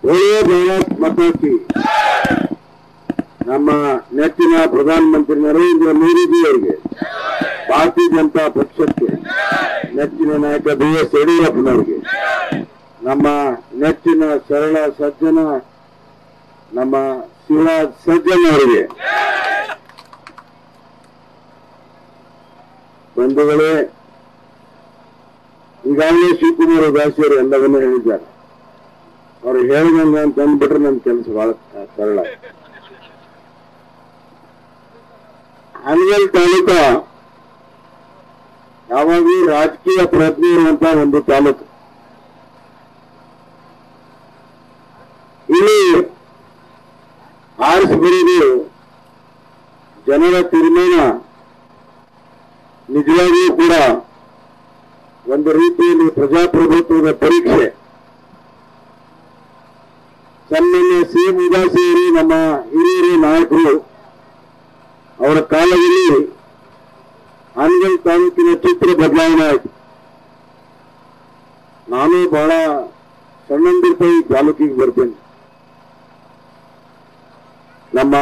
ಒಳ್ಳೆಯ ಭಾರತ್ ಮತಾಕಿ ನಮ್ಮ ನೆಚ್ಚಿನ ಪ್ರಧಾನಮಂತ್ರಿ ನರೇಂದ್ರ ಮೋದಿಜಿ ಅವರಿಗೆ ಭಾರತೀಯ ಜನತಾ ಪಕ್ಷಕ್ಕೆ ನೆಚ್ಚಿನ ನಾಯಕ ಬಿ ಎಸ್ ಯಡಿಯೂರಪ್ಪನವರಿಗೆ ನಮ್ಮ ನೆಚ್ಚಿನ ಸರಳ ಸಜ್ಜನ ನಮ್ಮ ಶಿವರಾಜ್ ಸಜ್ಜನ್ ಅವರಿಗೆ ಬಂಧುಗಳೇ ಈಗಾಗಲೇ ಶಿವಕುಮಾರ್ ಉದಾಸಿಯವರು ಎಲ್ಲವನ್ನೂ ಹೇಳಿದ್ದಾರೆ ಅವ್ರು ಹೇಳಿದಂಗೆ ಅಂತ ಅಂದ್ಬಿಟ್ರೆ ನನ್ನ ಕೆಲಸ ಬಹಳ ಸರಳ ಹಾನಗಲ್ ತಾಲೂಕ ಯಾವಾಗಲೂ ರಾಜಕೀಯ ಪ್ರಜ್ಞೆ ಇರುವಂತಹ ಒಂದು ತಾಲೂಕು ಇಲ್ಲಿ ಆರಿಸಿ ಜನರ ತೀರ್ಮಾನ ನಿಜವಾಗಿಯೂ ಕೂಡ ಒಂದು ರೀತಿಯಲ್ಲಿ ಪ್ರಜಾಪ್ರಭುತ್ವದ ಪರೀಕ್ಷೆ ಸನ್ಮಾನ್ಯ ಸಿಎಂ ಉದಾಸಿಯರು ನಮ್ಮ ಹಿರಿಯರು ನಾಯಕರು ಅವರ ಕಾಲದಲ್ಲಿ ಹಾನಗಲ್ ತಾಲೂಕಿನ ಚಿತ್ರ ಬದಲಾವಣೆ ಆಯಿತು ನಾನು ಬಹಳ ಸಣ್ಣಂದಿರ್ತ ಈ ತಾಲೂಕಿಗೆ ಬರ್ತೇನೆ ನಮ್ಮ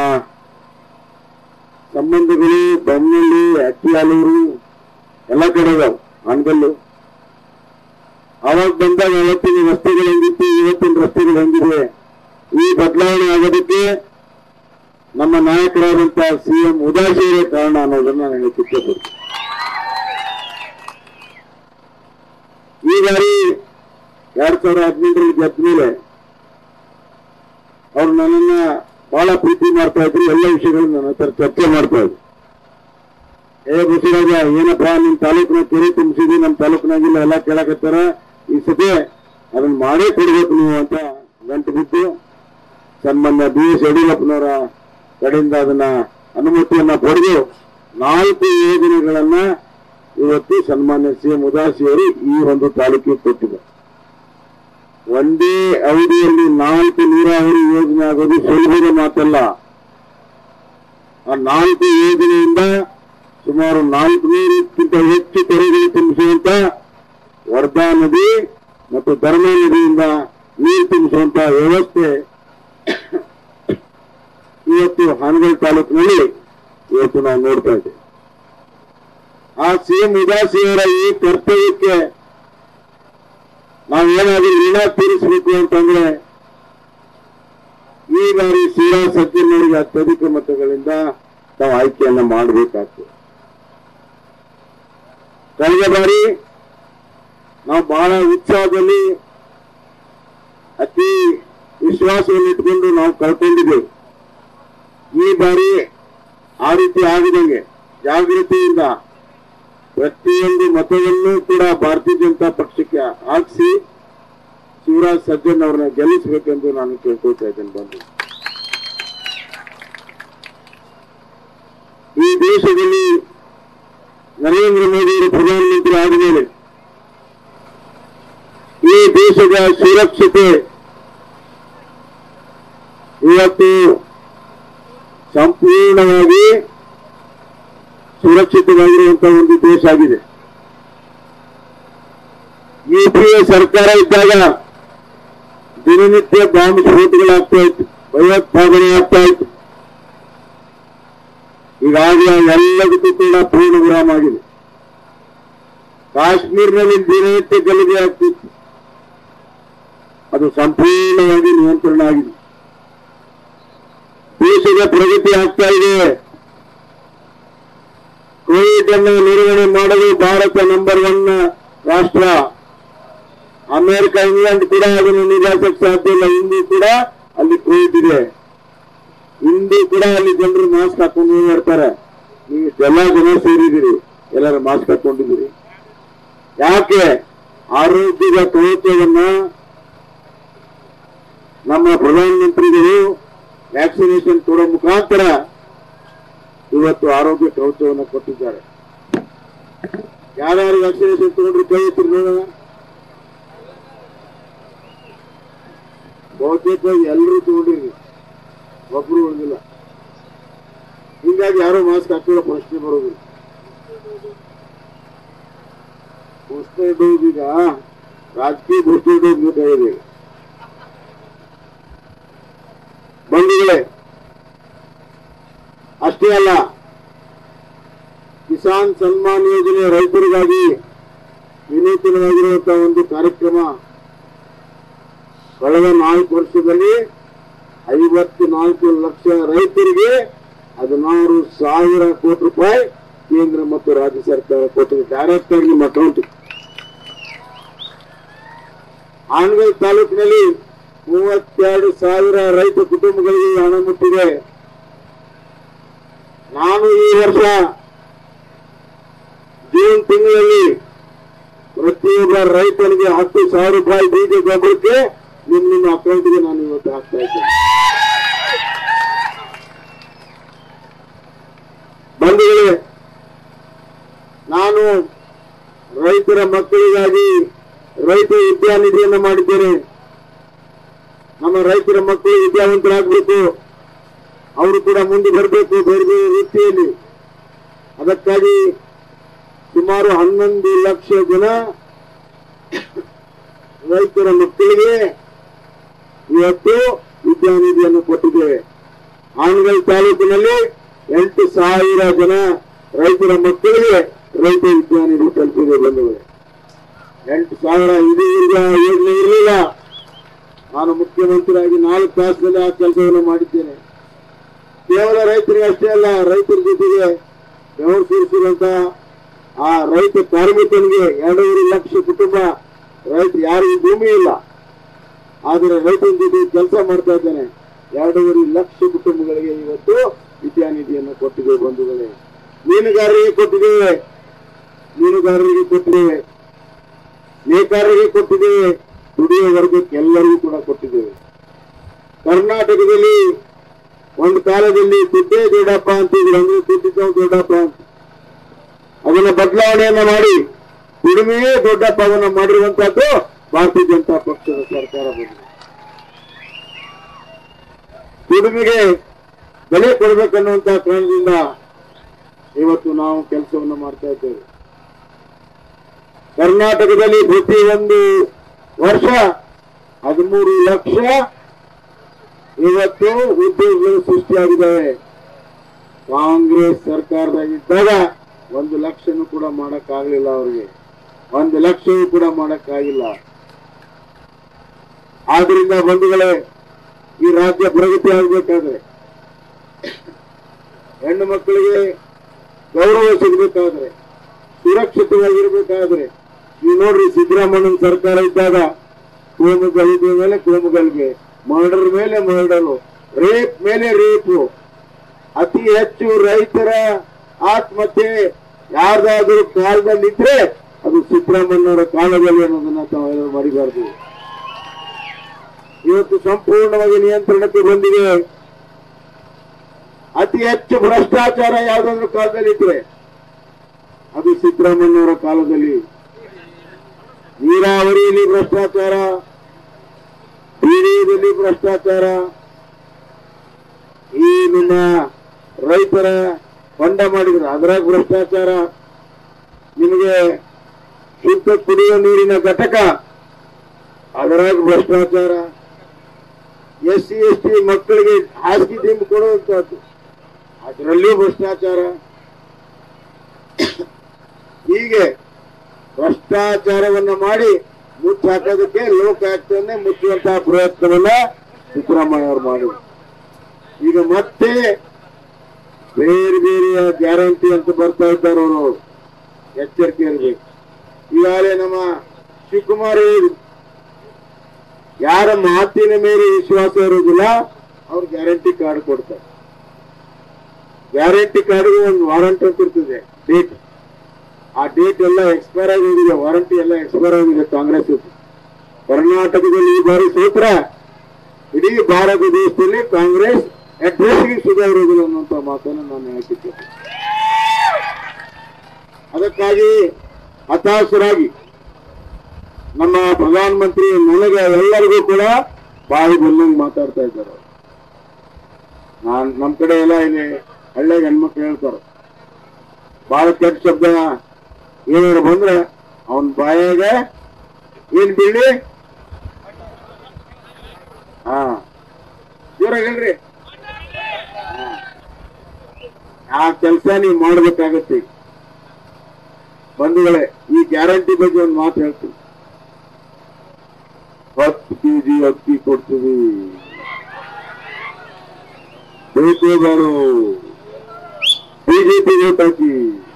ಸಂಬಂಧಗಳು ಬನ್ನಳ್ಳಿ ಅಕ್ಕಿಯಾಲೂರು ಎಲ್ಲ ಕಡೆ ಇದಾವೆ ಹಾನಗಲ್ಲು ಆವಾಗ ಬಂದಾಗ ಅವತ್ತಿನ ರಸ್ತೆಗಳು ಹೆಂಗಿತ್ತು ಇವತ್ತಿನ ರಸ್ತೆಗಳು ಹೆಂಗಿದೆ ಈ ಬದಲಾವಣೆ ಆಗೋದಕ್ಕೆ ನಮ್ಮ ನಾಯಕರಾದಂತಹ ಸಿಎಂ ಉದಾಸೀನೇ ಕಾರಣ ಅನ್ನೋದನ್ನ ನಾನು ಹೇಳಕ್ಕೆ ಇಷ್ಟಪಡ್ತೀನಿ ಈ ಬಾರಿ ಎರಡ್ ಸಾವಿರದ ಹದಿನೆಂಟರಲ್ಲಿ ಗೆದ್ದ ಮೇಲೆ ಅವ್ರು ನನ್ನನ್ನ ಬಹಳ ಪ್ರೀತಿ ಮಾಡ್ತಾ ಇದ್ರು ಎಲ್ಲ ವಿಷಯಗಳನ್ನ ನನ್ನ ಹತ್ರ ಚರ್ಚೆ ಮಾಡ್ತಾ ಇದ್ರು ಏ ಬಸವರಾಜ ಏನಪ್ಪಾ ನಿಮ್ ತಾಲೂಕಿನ ಕೆರೆ ತುಂಬಿಸಿದಿ ನಮ್ಮ ತಾಲೂಕಿನಾಗಿಲ್ಲ ಎಲ್ಲ ಕೇಳಕತ್ತಾರ ಈ ಸತಿ ಅದನ್ನ ಮಾಡೇ ಕೊಡ್ಬೇಕು ನೀವು ಅಂತ ಗಂಟು ಬಿದ್ದು ಸನ್ಮಾನ್ಯ ಬಿ ಎಸ್ ಯಡಿಯೂರಪ್ಪನವರ ಕಡೆಯಿಂದ ಅದನ್ನ ಅನುಮತಿಯನ್ನ ಪಡೆದು ನಾಲ್ಕು ಯೋಜನೆಗಳನ್ನ ಇವತ್ತು ಸನ್ಮಾನ್ಯ ಸಿಎಂ ಉದಾಸಿಯವರು ಈ ಒಂದು ತಾಲೂಕಿಗೆ ಕೊಟ್ಟಿದ್ದಾರೆ ಒಂದೇ ಅವಧಿಯಲ್ಲಿ ನಾಲ್ಕು ನೀರಾವರಿ ಯೋಜನೆ ಆಗೋದು ಸುಲಭದ ಮಾತಲ್ಲ ಆ ನಾಲ್ಕು ಯೋಜನೆಯಿಂದ ಸುಮಾರು ನಾಲ್ಕು ನೂರಕ್ಕಿಂತ ಹೆಚ್ಚು ಕೆರೆಗಳು ತುಂಬಿಸುವಂತ ವರ್ಧಾ ನದಿ ಮತ್ತು ಧರ್ಮ ನದಿಯಿಂದ ನೀರು ತುಂಬಿಸುವಂತ ವ್ಯವಸ್ಥೆ ಇವತ್ತು ಹಾನಗಲ್ ತಾಲೂಕಿನಲ್ಲಿ ಇವತ್ತು ನಾವು ನೋಡ್ತಾ ಇದ್ದೇವೆ ಆ ಸಿಎಂ ಉದಾಸಿಯವರ ಈ ಕರ್ತವ್ಯಕ್ಕೆ ನಾವೇನಾದ್ರೂ ಋಣ ತೀರಿಸಬೇಕು ಅಂತಂದ್ರೆ ಈ ಬಾರಿ ಶಿವರಾಜ್ ಸಜ್ಜನವರಿಗೆ ಅತ್ಯಧಿಕ ಮತಗಳಿಂದ ನಾವು ಆಯ್ಕೆಯನ್ನ ಮಾಡಬೇಕಾಗ್ತದೆ ಕಳೆದ ಬಾರಿ ನಾವು ಬಹಳ ಉತ್ಸಾಹದಲ್ಲಿ ಅತಿ ವಿಶ್ವಾಸವನ್ನು ಇಟ್ಕೊಂಡು ನಾವು ಕಳ್ಕೊಂಡಿದ್ದೇವೆ ಈ ಬಾರಿ ಆ ರೀತಿ ಆಗದಂಗೆ ಜಾಗೃತಿಯಿಂದ ಪ್ರತಿಯೊಂದು ಮತವನ್ನು ಕೂಡ ಭಾರತೀಯ ಜನತಾ ಪಕ್ಷಕ್ಕೆ ಹಾಕಿಸಿ ಶಿವರಾಜ್ ಸಜ್ಜನ್ ಅವರನ್ನ ಗೆಲ್ಲಿಸಬೇಕೆಂದು ನಾನು ಕೇಳ್ಕೊಳ್ತಾ ಇದ್ದೇನೆ ಬಂದು ಈ ದೇಶದಲ್ಲಿ ನರೇಂದ್ರ ಮೋದಿ ಅವರು ಪ್ರಧಾನಮಂತ್ರಿ ಆದ ಮೇಲೆ ಈ ದೇಶದ ಸುರಕ್ಷತೆ ಇವತ್ತು ಸಂಪೂರ್ಣವಾಗಿ ಸುರಕ್ಷಿತವಾಗಿರುವಂತಹ ಒಂದು ದೇಶ ಆಗಿದೆ ಯುಪಿಎ ಸರ್ಕಾರ ಇದ್ದಾಗ ದಿನನಿತ್ಯ ಬಾಂಬ್ ಸ್ಫೋಟಗಳಾಗ್ತಾ ಇತ್ತು ಭಯೋತ್ಪಾದನೆ ಆಗ್ತಾ ಇತ್ತು ಈಗಾಗಲೇ ಎಲ್ಲದಕ್ಕೂ ಕೂಡ ಪೂರ್ಣ ವಿರಾಮ ಆಗಿದೆ ಕಾಶ್ಮೀರ್ನಲ್ಲಿ ದಿನನಿತ್ಯ ಗಲಭೆ ಆಗ್ತಿತ್ತು ಅದು ಸಂಪೂರ್ಣವಾಗಿ ನಿಯಂತ್ರಣ ಆಗಿದೆ ದೇಶದ ಪ್ರಗತಿ ಆಗ್ತಾ ಇದೆ ಕೋವಿಡ್ ಅನ್ನು ನಿರ್ವಹಣೆ ಮಾಡಲು ಭಾರತ ನಂಬರ್ ಒನ್ ರಾಷ್ಟ್ರ ಅಮೆರಿಕ ಇಂಗ್ಲೆಂಡ್ ಕೂಡ ಅದನ್ನು ನಿರಾಸಕ್ಕೆ ಸಾಧ್ಯ ಇಲ್ಲ ಇಂದು ಕೂಡ ಅಲ್ಲಿ ಕೋವಿಡ್ ಇದೆ ಇಂದು ಕೂಡ ಅಲ್ಲಿ ಜನರು ಮಾಸ್ಕ್ ಹಾಕೊಂಡು ಓಡಾಡ್ತಾರೆ ನೀವು ಎಲ್ಲ ಜನ ಸೇರಿದ್ದೀರಿ ಎಲ್ಲರೂ ಮಾಸ್ಕ್ ಹಾಕೊಂಡಿದ್ದೀರಿ ಯಾಕೆ ಆರೋಗ್ಯದ ಕವಚವನ್ನ ನಮ್ಮ ಪ್ರಧಾನಮಂತ್ರಿಗಳು ವ್ಯಾಕ್ಸಿನೇಷನ್ ಕೊಡೋ ಮುಖಾಂತರ ಇವತ್ತು ಆರೋಗ್ಯ ಕವಚವನ್ನು ಕೊಟ್ಟಿದ್ದಾರೆ ಯಾರ್ಯಾರು ವ್ಯಾಕ್ಸಿನೇಷನ್ ತಗೊಂಡ್ರು ಕೈ ಎತ್ತಿರಿ ನೋಡೋಣ ಬಹುತೇಕ ಎಲ್ಲರೂ ತಗೊಂಡಿರಿ ಒಬ್ರು ಉಳಿದಿಲ್ಲ ಹಿಂಗಾಗಿ ಯಾರು ಮಾಸ್ಕ್ ಹಾಕಿರೋ ಪ್ರಶ್ನೆ ಬರೋದಿಲ್ಲ ಬೂಸ್ಟರ್ ಡೋಸ್ ಈಗ ರಾಜಕೀಯ ಬೂಸ್ಟರ್ ಡೋಸ್ ಬೇಕಾಗಿದೆ ಬಂಧುಗಳೇ ಅಷ್ಟೇ ಅಲ್ಲ ಕಿಸಾನ್ ಸನ್ಮಾನ್ ಯೋಜನೆ ರೈತರಿಗಾಗಿ ವಿನೂತನವಾಗಿರುವಂತಹ ಒಂದು ಕಾರ್ಯಕ್ರಮ ಕಳೆದ ನಾಲ್ಕು ವರ್ಷದಲ್ಲಿ ಐವತ್ನಾಲ್ಕು ಲಕ್ಷ ರೈತರಿಗೆ ಹದಿನಾರು ಸಾವಿರ ಕೋಟಿ ರೂಪಾಯಿ ಕೇಂದ್ರ ಮತ್ತು ರಾಜ್ಯ ಸರ್ಕಾರ ಕೊಟ್ಟಿದೆ ಡೈರೆಕ್ಟ್ ಆಗಿ ನಿಮ್ಮ ಅಕೌಂಟ್ ಆನಗಲ್ ತಾಲೂಕಿನಲ್ಲಿ ಮೂವತ್ತೆರಡು ಸಾವಿರ ರೈತ ಕುಟುಂಬಗಳಿಗೆ ಹಣ ಮುಟ್ಟಿದೆ ನಾನು ಈ ವರ್ಷ ಜೂನ್ ತಿಂಗಳಲ್ಲಿ ಪ್ರತಿಯೊಬ್ಬ ರೈತನಿಗೆ ಹತ್ತು ಸಾವಿರ ರೂಪಾಯಿ ಬೀಜ ಗೊಬ್ಬರಕ್ಕೆ ನಿಮ್ಮ ನಿಮ್ಮ ಅಕೌಂಟ್ಗೆ ನಾನು ಇವತ್ತು ಹಾಕ್ತಾ ಇದ್ದೇನೆ ಬಂಧುಗಳೇ ನಾನು ರೈತರ ಮಕ್ಕಳಿಗಾಗಿ ರೈತ ವಿದ್ಯಾನಿಧಿಯನ್ನು ಮಾಡಿದ್ದೇನೆ ನಮ್ಮ ರೈತರ ಮಕ್ಕಳು ವಿದ್ಯಾವಂತರಾಗಬೇಕು ಅವರು ಕೂಡ ಮುಂದೆ ಬರಬೇಕು ಬೇರೆ ಬೇರೆ ವೃತ್ತಿಯಲ್ಲಿ ಅದಕ್ಕಾಗಿ ಸುಮಾರು ಹನ್ನೊಂದು ಲಕ್ಷ ಜನ ರೈತರ ಮಕ್ಕಳಿಗೆ ಇವತ್ತು ವಿದ್ಯಾನಿಧಿಯನ್ನು ಕೊಟ್ಟಿದ್ದೇವೆ ಆನಗಲ್ ತಾಲೂಕಿನಲ್ಲಿ ಎಂಟು ಸಾವಿರ ಜನ ರೈತರ ಮಕ್ಕಳಿಗೆ ರೈತ ವಿದ್ಯಾನಿಧಿ ತಲುಪಿದೆ ಬಂಧುಗಳೇ ಎಂಟು ಸಾವಿರ ಇದು ಈಗ ಯೋಜನೆ ಇರಲಿಲ್ಲ ನಾನು ಮುಖ್ಯಮಂತ್ರಿಯಾಗಿ ನಾಲ್ಕು ತಾಸಿನಲ್ಲಿ ಆ ಕೆಲಸವನ್ನು ಮಾಡಿದ್ದೇನೆ ಕೇವಲ ರೈತರಿಗೆ ಅಷ್ಟೇ ಅಲ್ಲ ರೈತರ ಜೊತೆಗೆ ಬೆವರು ಸೇರಿಸಿರುವಂತ ಆ ರೈತ ಕಾರ್ಮಿಕನಿಗೆ ಎರಡೂವರೆ ಲಕ್ಷ ಕುಟುಂಬ ರೈತ ಯಾರಿಗೂ ಭೂಮಿ ಇಲ್ಲ ಆದರೆ ರೈತನ ಜೊತೆ ಕೆಲಸ ಮಾಡ್ತಾ ಇದ್ದಾನೆ ಎರಡೂವರೆ ಲಕ್ಷ ಕುಟುಂಬಗಳಿಗೆ ಇವತ್ತು ವಿದ್ಯಾನಿಧಿಯನ್ನು ಕೊಟ್ಟಿದ್ದೇವೆ ಬಂಧುಗಳೇ ಮೀನುಗಾರರಿಗೆ ಕೊಟ್ಟಿದ್ದೇವೆ ಮೀನುಗಾರರಿಗೆ ಕೊಟ್ಟಿದ್ದೇವೆ ನೇಕಾರರಿಗೆ ಕೊಟ್ಟಿದ್ದೇವೆ ದುಡಿಯುವ ವರ್ಗಕ್ಕೆ ಎಲ್ಲರಿಗೂ ಕೂಡ ಕೊಟ್ಟಿದ್ದೇವೆ ಕರ್ನಾಟಕದಲ್ಲಿ ಒಂದು ಕಾಲದಲ್ಲಿ ದುಡ್ಡೇ ದೊಡ್ಡಪ್ಪ ಅಂತಿದ್ರು ಅಂದ್ರೆ ದುಡ್ಡಿದ್ದವ್ ದೊಡ್ಡಪ್ಪ ಅಂತ ಅದನ್ನ ಬದಲಾವಣೆಯನ್ನ ಮಾಡಿ ದುಡಿಮೆಯೇ ದೊಡ್ಡಪ್ಪವನ್ನು ಮಾಡಿರುವಂತಹದ್ದು ಭಾರತೀಯ ಜನತಾ ಪಕ್ಷದ ಸರ್ಕಾರ ಬಂದಿದೆ ದುಡಿಮೆಗೆ ಬೆಲೆ ಕೊಡಬೇಕನ್ನುವಂತ ಕಾರಣದಿಂದ ಇವತ್ತು ನಾವು ಕೆಲಸವನ್ನು ಮಾಡ್ತಾ ಇದ್ದೇವೆ ಕರ್ನಾಟಕದಲ್ಲಿ ಪ್ರತಿ ಒಂದು ವರ್ಷ ಹದಿಮೂರು ಲಕ್ಷ ಇವತ್ತು ಉದ್ಯೋಗಗಳು ಸೃಷ್ಟಿಯಾಗಿದ್ದಾವೆ ಕಾಂಗ್ರೆಸ್ ಸರ್ಕಾರದಾಗಿದ್ದಾಗ ಒಂದು ಲಕ್ಷನೂ ಕೂಡ ಮಾಡಕ್ಕಾಗಲಿಲ್ಲ ಅವರಿಗೆ ಒಂದು ಲಕ್ಷವೂ ಕೂಡ ಮಾಡಕ್ಕಾಗಿಲ್ಲ ಆದ್ರಿಂದ ಬಂಧುಗಳೇ ಈ ರಾಜ್ಯ ಪ್ರಗತಿ ಆಗಬೇಕಾದ್ರೆ ಹೆಣ್ಣು ಮಕ್ಕಳಿಗೆ ಗೌರವ ಸಿಗಬೇಕಾದ್ರೆ ಸುರಕ್ಷಿತವಾಗಿರ್ಬೇಕಾದ್ರೆ ನೀವು ನೋಡ್ರಿ ಸಿದ್ದರಾಮಯ್ಯನ ಸರ್ಕಾರ ಇದ್ದಾಗ ಕೋಮು ಗಲಭೆ ಮೇಲೆ ಕೋಮು ಗಲಭೆ ಮರ್ಡರ್ ಮೇಲೆ ಮರ್ಡರು ರೇಪ್ ಮೇಲೆ ರೇಪು ಅತಿ ಹೆಚ್ಚು ರೈತರ ಆತ್ಮಹತ್ಯೆ ಯಾರ್ದಾದ್ರೂ ಕಾಲದಲ್ಲಿದ್ರೆ ಅದು ಸಿದ್ದರಾಮಯ್ಯನವರ ಕಾಲದಲ್ಲಿ ಅನ್ನೋದನ್ನ ತಾವು ಮರಿಬಾರ್ದು ಇವತ್ತು ಸಂಪೂರ್ಣವಾಗಿ ನಿಯಂತ್ರಣಕ್ಕೆ ಬಂದಿದೆ ಅತಿ ಹೆಚ್ಚು ಭ್ರಷ್ಟಾಚಾರ ಯಾವ್ದಾದ್ರು ಕಾಲದಲ್ಲಿ ಇದ್ರೆ ಅದು ಸಿದ್ದರಾಮಯ್ಯನವರ ಕಾಲದಲ್ಲಿ ನೀರಾವರಿಯಲ್ಲಿ ಭ್ರಷ್ಟಾಚಾರ ಬೀಡಿಯಲ್ಲಿ ಭ್ರಷ್ಟಾಚಾರ ಈ ನಿಮ್ಮ ರೈತರ ಹೊಂಡ ಮಾಡಿದ್ರು ಅದ್ರಾಗ ಭ್ರಷ್ಟಾಚಾರ ನಿಮಗೆ ಶುದ್ಧ ಕುಡಿಯುವ ನೀರಿನ ಘಟಕ ಅದರಾಗ ಭ್ರಷ್ಟಾಚಾರ ಎಸ್ ಸಿ ಎಸ್ ಟಿ ಮಕ್ಕಳಿಗೆ ಹಾಸಿಗೆ ದಿಂಬು ಕೊಡುವಂತಹದ್ದು ಅದರಲ್ಲಿಯೂ ಭ್ರಷ್ಟಾಚಾರ ಹೀಗೆ ಭ್ರಷ್ಟಾಚಾರವನ್ನ ಮಾಡಿ ಮುಚ್ಚಿ ಹಾಕೋದಕ್ಕೆ ಲೋಕಾಯುಕ್ತವನ್ನೇ ಮುಚ್ಚುವಂತಹ ಪ್ರಯತ್ನವನ್ನ ಸಿದ್ದರಾಮಯ್ಯ ಅವರು ಮಾಡಿದ್ರು ಈಗ ಮತ್ತೆ ಬೇರೆ ಬೇರೆ ಗ್ಯಾರಂಟಿ ಅಂತ ಬರ್ತಾ ಇದ್ದಾರೆ ಅವರು ಎಚ್ಚರಿಕೆ ಇರಬೇಕು ಈಗಾಗಲೇ ನಮ್ಮ ಶಿವಕುಮಾರ್ ಹೇಳಿದ್ರು ಯಾರ ಮಾತಿನ ಮೇಲೆ ವಿಶ್ವಾಸ ಇರುವುದಿಲ್ಲ ಅವ್ರು ಗ್ಯಾರಂಟಿ ಕಾರ್ಡ್ ಕೊಡ್ತಾರೆ ಗ್ಯಾರಂಟಿ ಕಾರ್ಡ್ಗೆ ಒಂದು ವಾರಂಟ್ ಅಂತ ಇರ್ತದೆ ಡೇಟ್ ಆ ಡೇಟ್ ಎಲ್ಲ ಎಕ್ಸ್ಪೈರ್ ಆಗಿ ಹೋಗಿದೆ ವಾರಂಟಿ ಎಲ್ಲ ಎಕ್ಸ್ಪೈರ್ ಆಗಿದೆ ಕಾಂಗ್ರೆಸ್ ಇದ್ದು. ಕರ್ನಾಟಕದಲ್ಲಿ ಈ ಬಾರಿ ಸೂತ್ರ ಇಡೀ ಭಾರತ ದೇಶದಲ್ಲಿ ಕಾಂಗ್ರೆಸ್ ಅಡ್ರೆಸ್ಗೆ ಸುಧಾ ಇರುವುದಿಲ್ಲ ಅನ್ನುವಂತ ಮಾತನ್ನು ನಾನು ಹೇಳ್ತಿದ್ದೇನೆ ಅದಕ್ಕಾಗಿ ಹತಾಶರಾಗಿ ನಮ್ಮ ಪ್ರಧಾನಮಂತ್ರಿ ನನಗೆ ಎಲ್ಲರಿಗೂ ಕೂಡ ಬಾಯಿ ಬಂದಂಗೆ ಮಾತಾಡ್ತಾ ಇದ್ದಾರೆ ಅವ್ರು. ನಾನ್ ನಮ್ ಕಡೆ ಎಲ್ಲ ಇಲ್ಲಿ ಹಳ್ಳಿಯಾಗ ಹೆಣ್ಮಕ್ಳು ಹೇಳ್ತಾರೆ ಬಹಳ ಕೆಟ್ಟ ಶಬ್ದ ಏನಾರು ಬಂದ್ರೆ ಅವನ್ ಬಾಯಾಗ ಏನ್ ಬೀಳಿ ಹಾ ಜೋರಾಗಿ ಹೇಳ್ರಿ ಆ ಕೆಲಸ ನೀವು ಮಾಡ್ಬೇಕಾಗತ್ತೆ ಬಂಧುಗಳೇ ಈ ಗ್ಯಾರಂಟಿ ಬಗ್ಗೆ ಒಂದು ಮಾತು ಹೇಳ್ತೀನಿ ಹತ್ತು ಕೆಜಿ ಅಕ್ಕಿ ಕೊಡ್ತೀವಿ ಬೇಕು ಬಾರು ಬಿಜೆಪಿ ಓಟ್ ಹಾಕಿ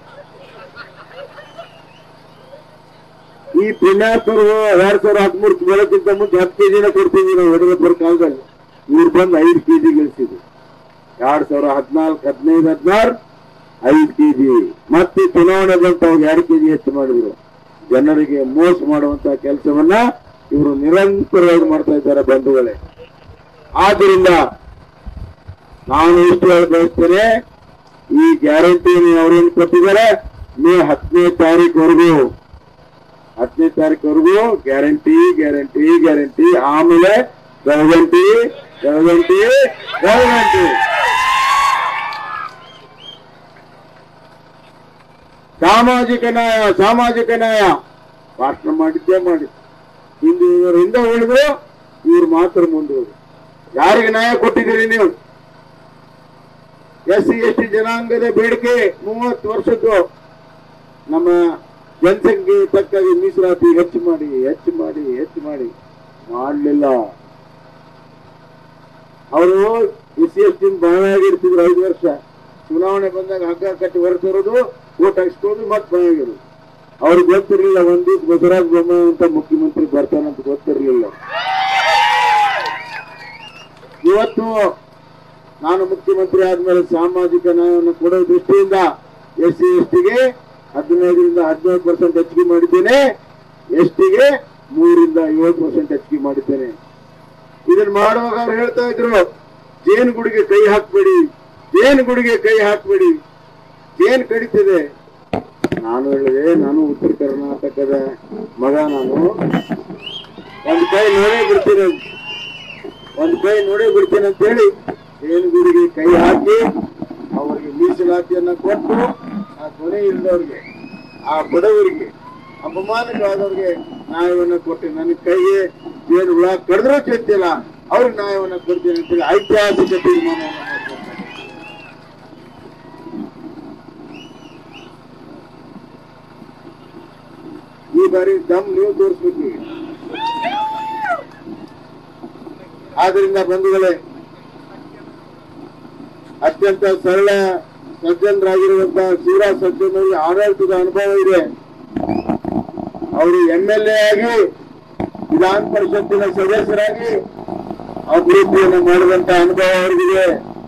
ಈ ಪುಣ್ಯಾತ್ಮರು ಎರಡ್ ಸಾವಿರ ಹದಿಮೂರು ಬರೋಕ್ಕಿಂತ ಮುಂಚೆ ಹತ್ತು ಕೆಜಿನ ಕೊಡ್ತೀವಿ ನಾವು ಯಡಿಯೂರಪ್ಪರ ಕಾಲದಲ್ಲಿ ಇವ್ರು ಬಂದು ಐದು ಕೆಜಿ ಗಳಿಸಿದ್ರು ಎರಡ್ ಸಾವಿರ ಹದಿನಾಲ್ಕು ಹದಿನೈದು ಹದಿನಾರು ಐದು ಕೆಜಿ ಮತ್ತೆ ಚುನಾವಣೆ ಬಂತ ಅವಾಗ ಎರಡು ಕೆಜಿ ಹೆಚ್ಚು ಮಾಡಿದ್ರು ಜನರಿಗೆ ಮೋಸ ಮಾಡುವಂತ ಕೆಲಸವನ್ನ ಇವರು ನಿರಂತರವಾಗಿ ಮಾಡ್ತಾ ಇದ್ದಾರೆ ಬಂಧುಗಳೇ ಆದ್ರಿಂದ ನಾನು ಇಷ್ಟು ಹೇಳಿ ಬಯಸ್ತೇನೆ ಈ ಗ್ಯಾರಂಟಿ ಅವ್ರೇನು ಕೊಟ್ಟಿದ್ದಾರೆ ಮೇ ಹತ್ತನೇ ತಾರೀಕುವರೆಗೂ ಹತ್ತನೇ ತಾರೀಕುವರೆಗೂ ಗ್ಯಾರಂಟಿ ಗ್ಯಾರಂಟಿ ಗ್ಯಾರಂಟಿ ಆಮೇಲೆ ಗ್ಯಾರಂಟಿ ಗ್ಯಾರಂಟಿ ಗ್ಯಾರಂಟಿ ಸಾಮಾಜಿಕ ನ್ಯಾಯ ಸಾಮಾಜಿಕ ನ್ಯಾಯ ಭಾಷಣ ಮಾಡಿದ್ದೇ ಮಾಡಿ ಹಿಂದೆ ಇವರು ಹಿಂದೆ ಉಳಿದ್ರು ಇವ್ರು ಮಾತ್ರ ಮುಂದುವರೆದು ಯಾರಿಗೆ ನ್ಯಾಯ ಕೊಟ್ಟಿದ್ದೀರಿ ನೀವು ಎಸ್ ಸಿ ಎಸ್ ಟಿ ಜನಾಂಗದ ಬೇಡಿಕೆ ಮೂವತ್ತು ವರ್ಷದ್ದು ನಮ್ಮ ಜನಸಂಖ್ಯೆ ತಕ್ಕಾಗಿ ಮೀಸಲಾತಿ ಹೆಚ್ಚು ಮಾಡಿ ಹೆಚ್ಚು ಮಾಡಿ ಹೆಚ್ಚು ಮಾಡಿ ಮಾಡಲಿಲ್ಲ ಅವರು ಎಸ್ ಸಿ ಎಸ್ ಟಿ ಬಹಳ ಆಗಿರ್ತಿದ್ರು ಐದು ವರ್ಷ ಚುನಾವಣೆ ಬಂದಾಗ ಹಗ್ಗ ಕಟ್ಟಿ ಹೊರತಿರೋದು ಓಟ್ ಹಾಕ್ಸ್ಕೊಂಡು ಮತ್ತೆ ಬಯಗಿರು ಅವ್ರಿಗೆ ಗೊತ್ತಿರಲಿಲ್ಲ ಒಂದ್ ದಿವಸ ಬಸವರಾಜ ಬೊಮ್ಮಾಯಿ ಅಂತ ಮುಖ್ಯಮಂತ್ರಿ ಬರ್ತಾನಂತ ಗೊತ್ತಿರಲಿಲ್ಲ ಇವತ್ತು ನಾನು ಮುಖ್ಯಮಂತ್ರಿ ಆದ್ಮೇಲೆ ಸಾಮಾಜಿಕ ನ್ಯಾಯವನ್ನು ಕೊಡೋ ದೃಷ್ಟಿಯಿಂದ ಎಸ್ ಸಿ ಎಸ್ ಟಿಗೆ ಹದಿನೈದರಿಂದ ಹದಿನೈದು ಪರ್ಸೆಂಟ್ ಹೆಚ್ಚಿಗೆ ಮಾಡಿದ್ದೇನೆ ಎಸ್ ಟಿಗೆ ಮೂರಿಂದ ಏಳು ಪರ್ಸೆಂಟ್ ಹೆಚ್ಚಿಗೆ ಮಾಡಿದ್ದೇನೆ ಇದನ್ನ ಮಾಡುವಾಗ ಅವ್ರು ಹೇಳ್ತಾ ಇದ್ರು ಜೇನು ಗುಡಿಗೆ ಕೈ ಹಾಕ್ಬೇಡಿ ಜೇನು ಗುಡಿಗೆ ಕೈ ಹಾಕ್ಬೇಡಿ ಜೇನು ಕಡಿತದೆ ನಾನು ಹೇಳಿದೆ ನಾನು ಉತ್ತರ ಕರ್ನಾಟಕದ ಮಗ ನಾನು ಒಂದು ಕೈ ನೋಡೇ ಬಿಡ್ತೀನಿ ಒಂದು ಕೈ ನೋಡೇ ಬಿಡ್ತೀನಿ ಅಂತ ಹೇಳಿ ಜೇನು ಗುಡಿಗೆ ಕೈ ಹಾಕಿ ಅವರಿಗೆ ಮೀಸಲಾತಿಯನ್ನ ಕೊಟ್ಟು ಆ ಕೊನೆ ಇಲ್ಲದವ್ರಿಗೆ ಆ ಬಡವರಿಗೆ ಅಪಮಾನಕ್ಕಾದವ್ರಿಗೆ ನ್ಯಾಯವನ್ನ ಕೊಟ್ಟು ನನ್ನ ಕೈಗೆ ಜೇನು ಹುಳ ಕಡಿದ್ರೂ ಚಿಂತಿಲ್ಲ ಅವ್ರಿಗೆ ನ್ಯಾಯವನ್ನ ಕೊಡ್ತೀನಿ ಅಂತೇಳಿ ಐತಿಹಾಸಿಕ ತೀರ್ಮಾನವನ್ನು ಮಾಡ್ತಾರೆ ಈ ಬಾರಿ ದಮ್ ನೀವು ತೋರಿಸ್ಬೇಕು ಈಗ. ಆದ್ರಿಂದ ಬಂಧುಗಳೇ ಅತ್ಯಂತ ಸರಳ ಸಜ್ಜನರಾಗಿರುವಂತಹ ಶಿವರಾಜ್ ಸಜ್ಜನ್ ಅವರಿಗೆ ಆಡಳಿತದ ಅನುಭವ ಇದೆ ಅವರು ಎಂ ಎಲ್ ಎ ಆಗಿ ವಿಧಾನ ಪರಿಷತ್ತಿನ ಸದಸ್ಯರಾಗಿ ಅಭಿವೃದ್ಧಿಯನ್ನು ಮಾಡಿದಂತ ಅನುಭವ ಅವರಿಗಿದೆ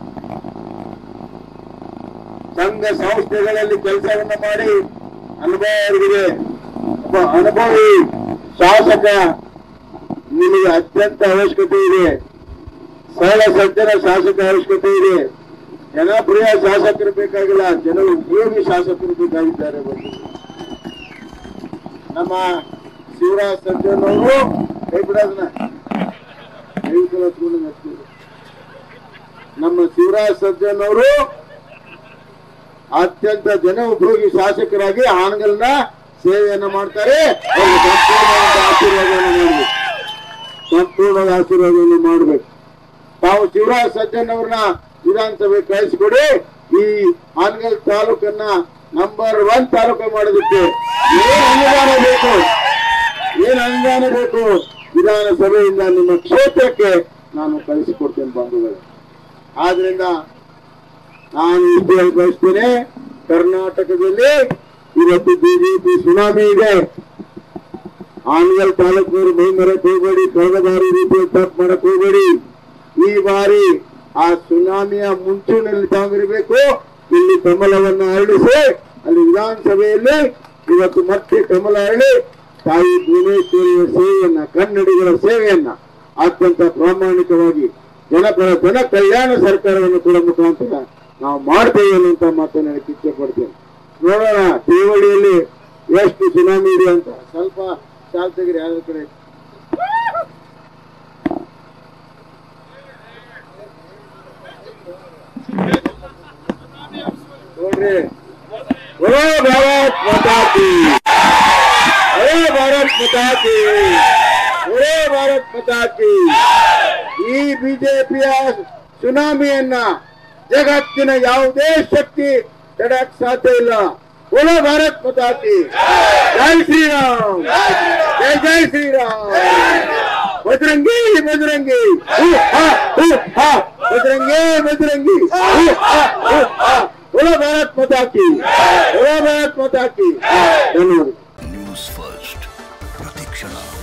ಸಂಘ ಸಂಸ್ಥೆಗಳಲ್ಲಿ ಕೆಲಸವನ್ನ ಮಾಡಿ ಅನುಭವ ಅವರಿಗಿದೆ ಒಬ್ಬ ಅನುಭವಿ ಶಾಸಕ ನಿಮಗೆ ಅತ್ಯಂತ ಅವಶ್ಯಕತೆ ಇದೆ ಸರಳ ಸಜ್ಜನ ಶಾಸಕ ಅವಶ್ಯಕತೆ ಇದೆ ಜನಪ್ರಿಯ ಶಾಸಕರು ಬೇಕಾಗಿಲ್ಲ ಜನ ಉಪಯೋಗಿ ಶಾಸಕರು ಬೇಕಾಗಿದ್ದಾರೆ ಬಂದು ನಮ್ಮ ಶಿವರಾಜ್ ಸಜ್ಜನ್ ಅವರು ಕೈ ಬಿಡೋದನ್ನ ಕೈ ಕೈ ಹಚ್ಕೊಂಡು ನಡ್ಸ್ತಿದ್ರು. ನಮ್ಮ ಶಿವರಾಜ್ ಸಜ್ಜನ್ ಅವರು ಅತ್ಯಂತ ಜನ ಉಪಯೋಗಿ ಶಾಸಕರಾಗಿ ಹಾನಗಲ್ನ ಸೇವೆಯನ್ನ ಮಾಡ್ತಾರೆ ಅವ್ರಿಗೆ ಸಂಪೂರ್ಣವಾದ ಆಶೀರ್ವಾದವನ್ನು ಮಾಡಬೇಕು ಸಂಪೂರ್ಣವಾದ ಆಶೀರ್ವಾದವನ್ನು ಮಾಡಬೇಕು ತಾವು ಶಿವರಾಜ್ ಸಜ್ಜನ್ ಅವ್ರನ್ನ ವಿಧಾನಸಭೆ ಕಳಿಸಿಕೊಡಿ ಈ ಹಾನಗಲ್ ತಾಲೂಕನ್ನ ನಂಬರ್ ಒನ್ ತಾಲೂಕು ಮಾಡೋದಕ್ಕೆ ಏನ್ ಅನುದಾನ ಬೇಕು ಏನ್ ಅನುದಾನ ಬೇಕು ವಿಧಾನಸಭೆಯಿಂದ ನಿಮ್ಮ ಕ್ಷೇತ್ರಕ್ಕೆ ನಾನು ಕಳಿಸಿಕೊಡ್ತೇನೆ ಬಂಧುಗಳೇ ಆದ್ರಿಂದ ನಾನು ಇಷ್ಟು ಹೇಳಿ ಬಯಸ್ತೇನೆ ಕರ್ನಾಟಕದಲ್ಲಿ ಇವತ್ತು ಬಿಜೆಪಿ ಸುನಾಮಿ ಇದೆ ಆನ್ಗಲ್ ತಾಲೂಕಿನವರು ಮೈ ಮರಕ್ ಹೋಗಬೇಡಿ ಕಳೆದ ಬಾರಿ ರೀತಿಯಲ್ಲಿ ತಪ್ಪು ಮಾಡಕ್ ಹೋಗಬೇಡಿ ಈ ಬಾರಿ ಆ ಸುನಾಮಿಯ ಮುಂಚೂಣಿಯಲ್ಲಿ ತಾವಿರಬೇಕು ಇಲ್ಲಿ ಕಮಲವನ್ನ ಹರಡಿಸಿ ಅಲ್ಲಿ ವಿಧಾನಸಭೆಯಲ್ಲಿ ಇವತ್ತು ಮತ್ತೆ ಕಮಲ ಹರಳಿ ತಾಯಿ ಭುವನೇಶ್ವರಿಯ ಸೇವೆಯನ್ನ ಕನ್ನಡಿಗರ ಸೇವೆಯನ್ನ ಅತ್ಯಂತ ಪ್ರಾಮಾಣಿಕವಾಗಿ ಜನಪರ ಜನ ಕಲ್ಯಾಣ ಸರ್ಕಾರವನ್ನು ಕೂಡ ಮುಖಾಂತರ ನಾವು ಮಾಡ್ತೇವೆ ಅನ್ನುವಂತ ಮಾತನ್ನ ಹೇಳಕ್ಕೆ ಇಚ್ಛೆ ಪಡ್ತೇನೆ ನೋಡೋಣ ತೀವಳಿಯಲ್ಲಿ ಎಷ್ಟು ಸುನಾಮಿ ಇದೆ ಅಂತ ಸ್ವಲ್ಪ ಶಾಲ್ ತೆಗಿರಿ ಯಾವ್ದ್ರ ಕಡೆ ನೋಡ್ರಿ ಓ ಭಾರತ್ ಮಾತಾ ಕಿ ಓ ಭಾರತ್ ಮಾತಾ ಕಿ ಓ ಭಾರತ್ ಮಾತಾ ಕಿ ಈ ಬಿಜೆಪಿಯ ಸುನಾಮಿಯನ್ನ ಜಗತ್ತಿನ ಯಾವುದೇ ಶಕ್ತಿ ತಡೆಯಕ್ ಸಾಧ್ಯ ಇಲ್ಲ ಬೋಲೋ ಭಾರತ್ ಮಾತಾ ಕಿ ಜೈ ಶ್ರೀರಾಮ್ ಜೈ ಜೈ ಶ್ರೀರಾಮ್ ಬಜರಂಗಿ ಬಜರಂಗಿ ಹೂ, ಹಾ, ಹೂ, ಹಾ. ಬಜರಂಗಿ ಬಜರಂಗಿ ಹೂ, ಹಾ, ಹೂ, ಹಾ. ಬೋಲೋ ಭಾರತ್ ಮಾತಾ ಕಿ ಬೋಲೋ ಭಾರತ್ ಮಾತಾ ಕಿ ಧನ್ಯವಾದ ನ್ಯೂಸ್ ಫಸ್ಟ್ ಪ್ರತಿಕ್ಷಣ